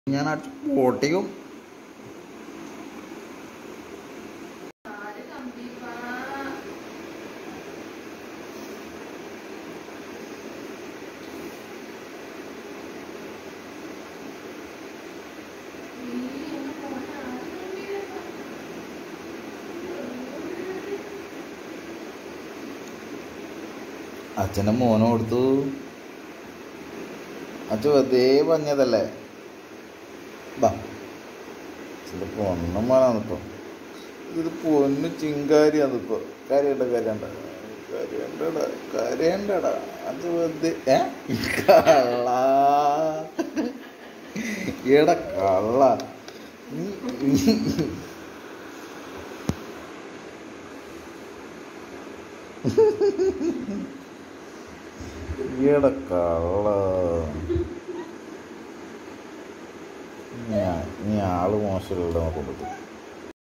ഞാൻ അടിച്ച് പൊട്ടിക്കും അച്ഛൻ്റെ മോനും കൊടുത്തു അച്ഛൻ വെറുതെ പറഞ്ഞതല്ലേ ബാ ഇത് പൊണ്ണം മോനാണിപ്പോ ഇത് പൊന്ന് ചിങ്കാരിയാണിപ്പോ കാര്യണ്ട കാര്യണ്ട കാര്യണ്ടടാ കാര്യണ്ടടാ അത് വെറുതെ ഏ കള്ള എട കള്ള നീ- എട കള്ള ഞാൻ നീ ആള് മോശമില്ല കൊടുത്തു